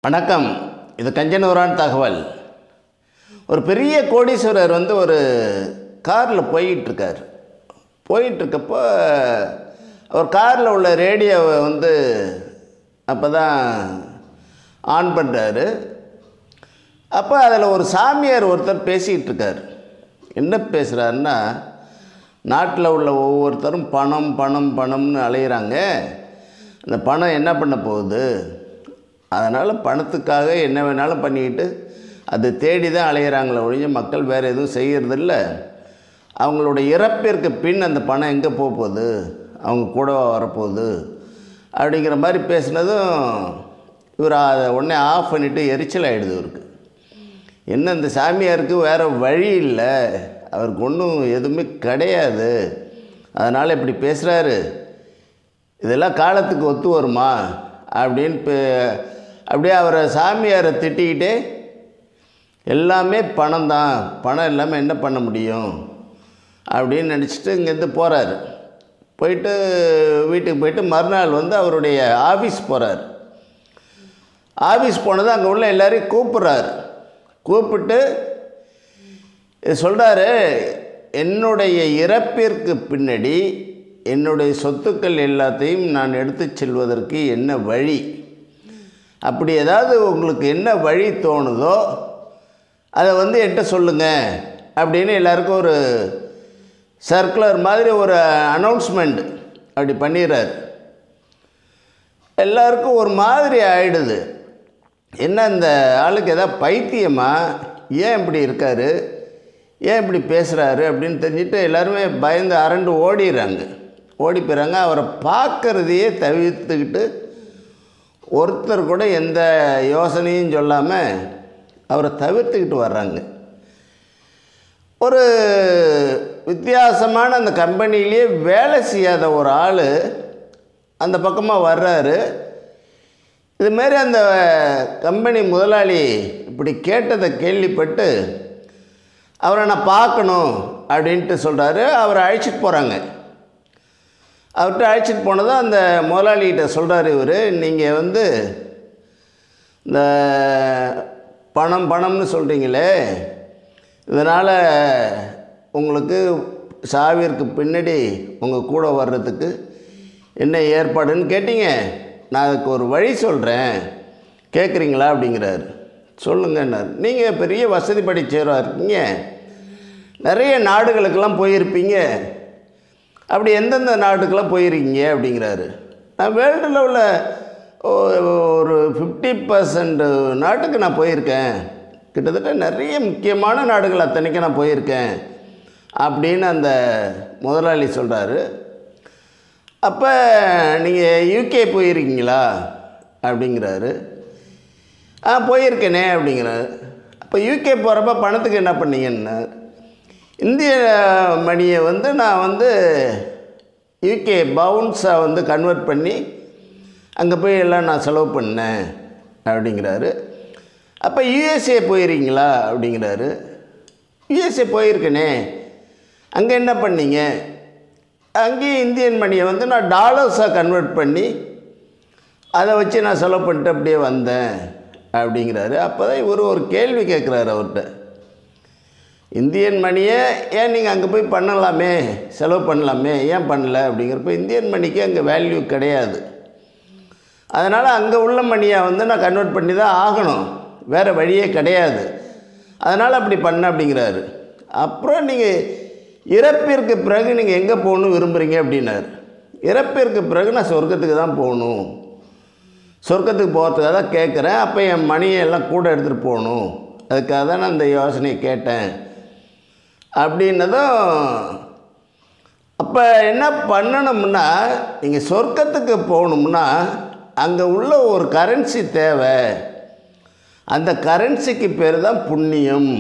வணக்கம் இது கஞ்சனூரான் தகவல் ஒரு பெரிய கோடீஸ்வரர் வந்து ஒரு காரில் போயிட்டுருக்கார் போயிட்டுருக்கப்போ அவர் காரில் உள்ள ரேடியோவை வந்து அப்போ தான் ஆன் பண்ணுறாரு அப்போ அதில் ஒரு சாமியார் ஒருத்தர் பேசிகிட்டு இருக்கார் என்ன பேசுகிறாருன்னா நாட்டில் உள்ள ஒவ்வொருத்தரும் பணம் பணம் பணம்னு அலையிறாங்க அந்த பணம் என்ன பண்ண போகுது அதனால் பணத்துக்காக என்ன வேணாலும் பண்ணிக்கிட்டு அது தேடி தான் அலையிறாங்களே ஒழிஞ்ச மக்கள் வேறு எதுவும் செய்கிறதில்ல அவங்களோட இறப்பிற்கு பின் அந்த பணம் எங்கே போக போகுது அவங்க கூட வரப்போகுது அப்படிங்கிற மாதிரி பேசுனதும் இவர் அதை உடனே ஆஃப் பண்ணிவிட்டு எரிச்சல் ஆகிடுது இவருக்கு என்ன இந்த சாமியாருக்கு வேறு வழி இல்லை அவருக்கு ஒன்றும் எதுவுமே கிடையாது அதனால் இப்படி பேசுகிறாரு இதெல்லாம் காலத்துக்கு ஒத்து வருமா அப்படின்னு பே- அப்படியே அவரை சாமியாரை திட்டிக்கிட்டே எல்லாமே பணம் தான் பணம் இல்லாமல் என்ன பண்ண முடியும் அப்படின்னு நினச்சிட்டு இங்கேருந்து போகிறாரு போயிட்டு வீட்டுக்கு போயிட்டு மறுநாள் வந்து அவருடைய ஆஃபீஸ் போகிறார் ஆஃபீஸ் போனது அங்கே உள்ள எல்லாரையும் கூப்பிட்றாரு கூப்பிட்டு சொல்கிறாரு என்னுடைய இறப்பிற்கு பின்னாடி என்னுடைய சொத்துக்கள் எல்லாத்தையும் நான் எடுத்துச் செல்வதற்கு என்ன வழி அப்படி ஏதாவது உங்களுக்கு என்ன வழி தோணுதோ அதை வந்து என்கிட்ட சொல்லுங்கள் அப்படின்னு எல்லாருக்கும் ஒரு சர்க்குலர் மாதிரி ஒரு அனௌன்ஸ்மெண்ட் அப்படி பண்ணிடுறாரு எல்லாருக்கும் ஒரு மாதிரி ஆயிடுது என்ன இந்த ஆளுக்கு எதாவது பைத்தியமா ஏன் இப்படி இருக்காரு ஏன் இப்படி பேசுகிறாரு அப்படின்னு தெரிஞ்சுட்டு எல்லாருமே பயந்து அரண்டு ஓடிடுறாங்க ஓடி போயிறாங்க அவரை பார்க்கறதையே தவிர்த்துக்கிட்டு ஒருத்தர் கூட எந்த யோசனையும் சொல்லாமல் அவரை தவிர்த்துக்கிட்டு வர்றாங்க ஒரு வித்தியாசமான அந்த கம்பெனிலேயே வேலை செய்யாத ஒரு ஆள் அந்த பக்கமாக வர்றாரு இதுமாரி அந்த கம்பெனி முதலாளி இப்படி கேட்டதை கேள்விப்பட்டு அவரை நான் பார்க்கணும் அப்படின்ட்டு சொல்கிறாரு அவரை அழைச்சிட்டு போகிறாங்க அவர்கிட்ட அழைச்சிட்டு போனதும் அந்த முதலாளிகிட்ட சொல்கிறாரு இவர் நீங்கள் வந்து இந்த பணம் பணம்னு சொல்கிறீங்களே இதனால் உங்களுக்கு சாவிற்கு பின்னாடி உங்கள் கூட வர்றதுக்கு என்ன ஏற்பாடுன்னு கேட்டீங்க நான் அதுக்கு ஒரு வழி சொல்கிறேன் கேட்குறீங்களா அப்படிங்கிறாரு சொல்லுங்கன்னார் நீங்கள் பெரிய வசதி படிச்சவராக இருக்கீங்க நிறைய நாடுகளுக்கெல்லாம் போயிருப்பீங்க அப்படி எந்தெந்த நாட்டுக்கெல்லாம் போயிருக்கீங்க அப்படிங்கிறாரு நான் வேர்ல்டு லெவலில் ஒரு ஃபிஃப்டி பர்சன்ட் நாட்டுக்கு நான் போயிருக்கேன் கிட்டத்தட்ட நிறைய முக்கியமான நாடுகள் அத்தனைக்கும் நான் போயிருக்கேன் அப்படின்னு அந்த முதலாளி சொல்கிறாரு அப்போ நீங்கள் யூகே போயிருக்கீங்களா அப்படிங்கிறாரு ஆ போயிருக்கேனே அப்படிங்கிறாரு அப்போ யூகே போகிறப்ப பணத்துக்கு என்ன பண்ணீங்கன்னா இந்திய மணியை வந்து நான் வந்து யூகே பவுன்ஸாக வந்து கன்வெர்ட் பண்ணி அங்கே போய் எல்லாம் நான் செலவு பண்ணேன் அப்படிங்கிறாரு அப்போ யூஎஸ்ஏ போயிருக்கீங்களா அப்படிங்கிறாரு யூஎஸ்ஏ போயிருக்கேனே அங்கே என்ன பண்ணீங்க அங்கேயும் இந்தியன் மணியை வந்து நான் டாலர்ஸாக கன்வெர்ட் பண்ணி அதை வச்சு நான் செலவு பண்ணிட்டு அப்படியே வந்தேன் அப்படிங்கிறாரு அப்போ தான் இவர் ஒரு கேள்வி கேட்குறாரு அவர்கிட்ட இந்தியன் மணியை ஏன் நீங்கள் அங்கே போய் பண்ணலாமே செலவு பண்ணலாமே ஏன் பண்ணல அப்படிங்கிறப்ப இந்தியன் மணிக்கு அங்கே வேல்யூ கிடையாது அதனால் அங்கே உள்ள மணியை வந்து நான் கன்வெர்ட் பண்ணி தான் ஆகணும் வேறு வழியே கிடையாது அதனால் அப்படி பண்ண அப்படிங்கிறாரு அப்புறம் நீங்கள் இறப்பிற்கு பிறகு நீங்கள் எங்கே போகணும் விரும்புகிறீங்க அப்படின்னாரு இறப்பிற்கு பிறகு நான் சொர்க்கத்துக்கு தான் போகணும் சொர்க்கத்துக்கு போகிறதுக்காக தான் கேட்குறேன் அப்போ என் மணியை எல்லாம் கூட எடுத்துகிட்டு போகணும் அதுக்காக தான் நான் இந்த யோசனையை கேட்டேன் அப்படின்னதும் அப்போ என்ன பண்ணணும்னா நீங்கள் சொர்க்கத்துக்கு போகணும்னா அங்கே உள்ள ஒரு கரன்சி தேவை அந்த கரன்சிக்கு பேர் தான் புண்ணியம்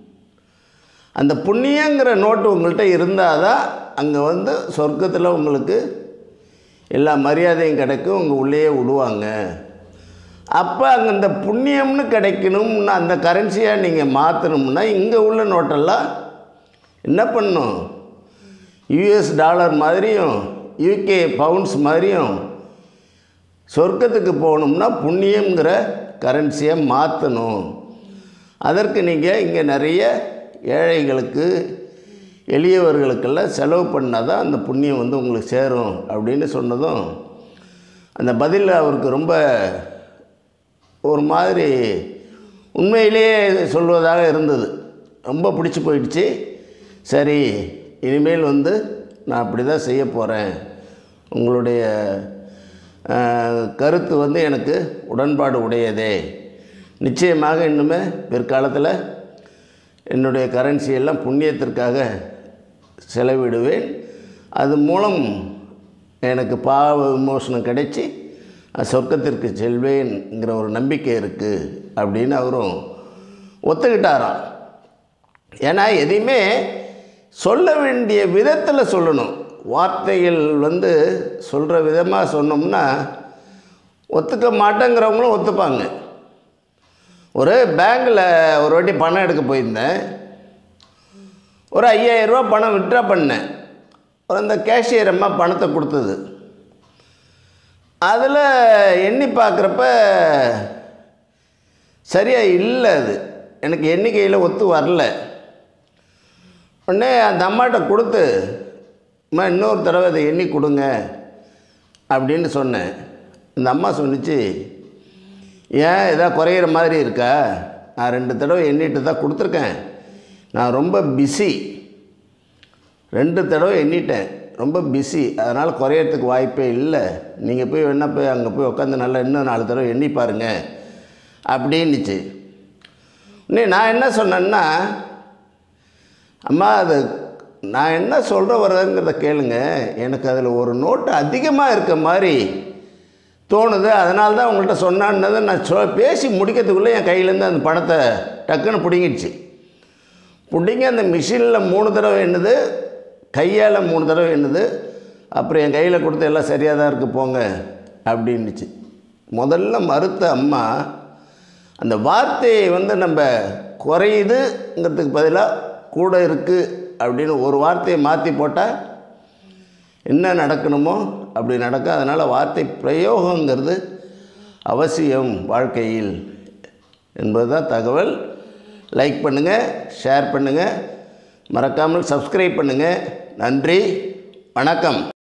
அந்த புண்ணியங்கிற நோட்டு உங்கள்கிட்ட இருந்தால் தான் அங்கே வந்து சொர்க்கத்தில் உங்களுக்கு எல்லா மரியாதையும் கிடைக்கும் உங்கள் உள்ளேயே விடுவாங்க அப்போ அங்கே இந்த புண்ணியம்னு கிடைக்கணும்னு அந்த கரன்சியாக நீங்கள் மாற்றணும்னா இங்கே உள்ள நோட்டெல்லாம் என்ன பண்ணும் யூஎஸ் டாலர் மாதிரியும் யூகே பவுண்ட்ஸ் மாதிரியும் சொர்க்கத்துக்கு போகணும்னா புண்ணியங்கிற கரன்சியை மாற்றணும் அதற்கு நீங்கள் இங்கே நிறைய ஏழைகளுக்கு எளியவர்களுக்கெல்லாம் செலவு பண்ணால் தான் அந்த புண்ணியம் வந்து உங்களுக்கு சேரும் அப்படின்னு சொன்னதும் அந்த பதில் அவருக்கு ரொம்ப ஒரு மாதிரி உண்மையிலேயே சொல்வதாக இருந்தது ரொம்ப பிடிச்சி போயிடுச்சு சரி இனிமேல் வந்து நான் அப்படி தான் செய்ய போகிறேன் உங்களுடைய அஹ், கருத்து வந்து எனக்கு உடன்பாடு உடையதே நிச்சயமாக இன்னுமே பிற்காலத்தில் என்னுடைய கரன்சி எல்லாம் புண்ணியத்திற்காக செலவிடுவேன் அது மூலம் எனக்கு பாவ விமோசனம் கிடைச்சி நான் சொர்க்கத்திற்கு செல்வேன்ங்கிற ஒரு நம்பிக்கை இருக்குது அப்படின்னு அவரும் ஒத்துக்கிட்டாராம் ஏன்னா எதையுமே சொல்ல வேண்டிய விதத்தில் சொல்லணும் வார்த்தைகள் வந்து சொல்கிற விதமாக சொன்னோம்னா ஒத்துக்க மாட்டேங்கிறவங்களும் ஒத்துப்பாங்க ஒரு பேங்கில் ஒரு வாட்டி பணம் எடுக்க போயிருந்தேன் ஒரு ஐயாயிரரூபா பணம் விட்ரா பண்ணேன் ஒரு அந்த கேஷியர் அம்மா பணத்தை கொடுத்தது அதில் எண்ணி பார்க்குறப்ப சரியாக இல்லை அது எனக்கு எண்ணிக்கையில் ஒத்து வரல உடனே அந்த அம்மாட்ட கொடுத்து அம்மா இன்னொரு தடவை அதை எண்ணி கொடுங்க அப்படின்னு சொன்னேன் அந்த அம்மா சொன்னிச்சு ஏன் எதாவது குறையிற மாதிரி இருக்கா நான் ரெண்டு தடவை எண்ணிட்டு தான் கொடுத்துருக்கேன் நான் ரொம்ப பிஸி ரெண்டு தடவை எண்ணிட்டேன் ரொம்ப பிஸி அதனால் குறையறதுக்கு வாய்ப்பே இல்லை நீங்கள் போய் வேணா போய் அங்கே போய் உட்காந்து நல்லா இன்னும் நாலு தடவை எண்ணி பாருங்க அப்படின்னுச்சு உடனே நான் என்ன சொன்னேன்னா அம்மா அது நான் என்ன சொல்கிற வரதுங்கிறத கேளுங்க எனக்கு அதில் ஒரு நோட்டு அதிகமாக இருக்க மாதிரி தோணுது அதனால தான் உங்கள்கிட்ட சொன்னான்னதை நான் சொ பேசி முடிக்கிறதுக்குள்ளே என் கையிலேருந்து அந்த பணத்தை டக்குன்னு பிடுங்கிடுச்சு பிடிங்க அந்த மிஷினில் மூணு தடவை எண்ணுது கையால் மூணு தடவை எண்ணுது அப்புறம் என் கையில் கொடுத்து எல்லாம் சரியாக தான் இருக்குது போங்க அப்படின்னுச்சு முதல்ல மறுத்த அம்மா அந்த வார்த்தையை வந்து நம்ம குறையுதுங்கிறதுக்கு பதிலாக கூட இருக்குது அப்படின்னு ஒரு வார்த்தையை மாற்றி போட்டால் என்ன நடக்கணுமோ அப்படி நடக்கும் அதனால் வார்த்தை பிரயோகங்கிறது அவசியம் வாழ்க்கையில் என்பது தான் தகவல் லைக் பண்ணுங்கள் ஷேர் பண்ணுங்கள் மறக்காமல் சப்ஸ்கிரைப் பண்ணுங்கள் நன்றி வணக்கம்